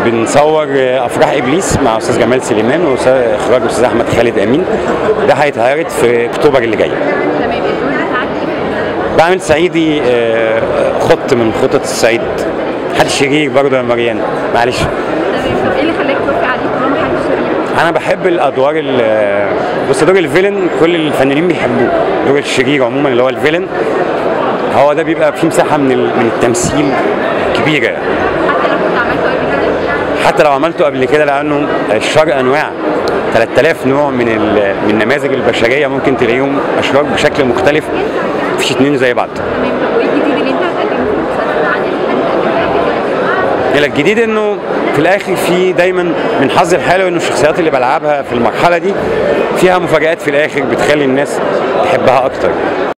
بنصور آه، افراح ابليس مع استاذ جمال سليمان واخراج استاذ احمد خالد امين ده هيتعرض في اكتوبر اللي جاي تمام الدور بتاعك ايه في بعمل صعيدي آه، خط من خطط الصعيد حد شرير برضه يا مريان معلش تمام طب ايه اللي خلاك توافق عليه طالما حد شرير؟ انا بحب الادوار ال- بص دور الفيلن كل الفنانين بيحبوه دور الشرير عموما اللي هو الفيلن هو ده بيبقى فيه مساحه من ال- من التمثيل كبيره حتى لو كنت عملته قبل كده حتى لو عملته قبل كده لانه الشر انواع 3000 نوع من ال- من النماذج البشريه ممكن تلاقيهم اشرار بشكل مختلف مفيش اتنين زي بعض تمام طب وايه الجديد اللي انت هتقدمه في المسلسل عن اللي انت قدمته الى الجديد انه في الاخر في دايما من حظي الحلو انه الشخصيات اللي بلعبها في المرحله دي فيها مفاجآت في الاخر بتخلي الناس تحبها اكتر